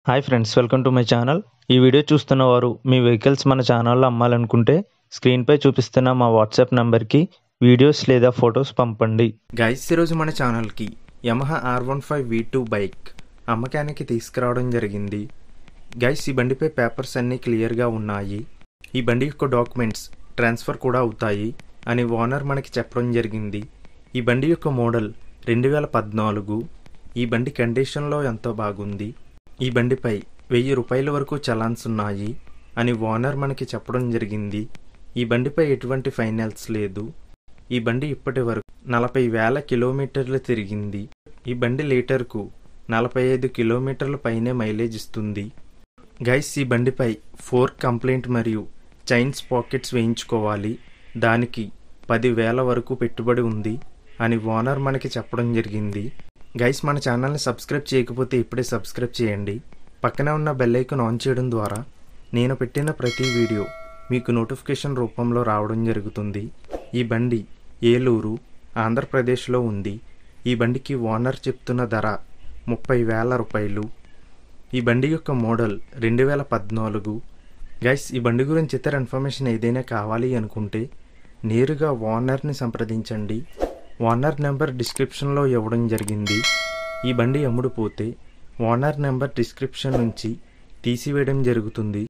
hi friends welcome to my channel ఈ video చూస్తున్న వారు మీ వెహికల్స్ మన ఛానల్లో అమ్మాలనుకుంటే స్క్రీన్పై చూపిస్తున్న మా వాట్సాప్ నంబర్కి వీడియోస్ లేదా ఫొటోస్ పంపండి గైస్ ఈరోజు మన ఛానల్కి Yamaha R one five V two bike అమ్మకానికి తీసుకురావడం జరిగింది గైస్ ఈ బండిపై పేపర్స్ అన్నీ క్లియర్గా ఉన్నాయి ఈ బండి యొక్క డాక్యుమెంట్స్ ట్రాన్స్ఫర్ కూడా అవుతాయి అని ఓనర్ మనకి చెప్పడం జరిగింది ఈ బండి యొక్క మోడల్ రెండు వేల పద్నాలుగు ఈ బండి కండిషన్లో ఎంతో బాగుంది ఈ బండిపై వెయ్యి రూపాయల వరకు చలాన్స్ ఉన్నాయి అని ఓనర్ మనకి చెప్పడం జరిగింది ఈ బండిపై ఎటువంటి ఫైనాన్స్ లేదు ఈ బండి ఇప్పటి వరకు నలభై వేల కిలోమీటర్లు తిరిగింది ఈ బండి లీటర్కు నలభై ఐదు కిలోమీటర్ల పైనే మైలేజ్ ఇస్తుంది గైస్ ఈ బండిపై ఫోర్ కంప్లైంట్ మరియు చైన్స్ పాకెట్స్ వేయించుకోవాలి దానికి పదివేల వరకు పెట్టుబడి ఉంది అని ఓనర్ మనకి చెప్పడం జరిగింది గైస్ మన ఛానల్ని సబ్స్క్రైబ్ చేయకపోతే ఇప్పుడే సబ్స్క్రైబ్ చేయండి పక్కనే ఉన్న బెల్ ఐకాన్ ఆన్ చేయడం ద్వారా నేను పెట్టిన ప్రతి వీడియో మీకు నోటిఫికేషన్ రూపంలో రావడం జరుగుతుంది ఈ బండి ఏలూరు ఆంధ్రప్రదేశ్లో ఉంది ఈ బండికి ఓనర్ చెప్తున్న ధర ముప్పై వేల రూపాయలు ఈ బండి యొక్క మోడల్ రెండు వేల పద్నాలుగు గైస్ ఈ బండి గురించి ఇతర ఇన్ఫర్మేషన్ ఏదైనా కావాలి అనుకుంటే నేరుగా ఓనర్ని సంప్రదించండి ఓనర్ నెంబర్ డిస్క్రిప్షన్లో ఇవ్వడం జరిగింది ఈ బండి అమ్ముడు పోతే ఓనర్ నెంబర్ డిస్క్రిప్షన్ నుంచి తీసివేయడం జరుగుతుంది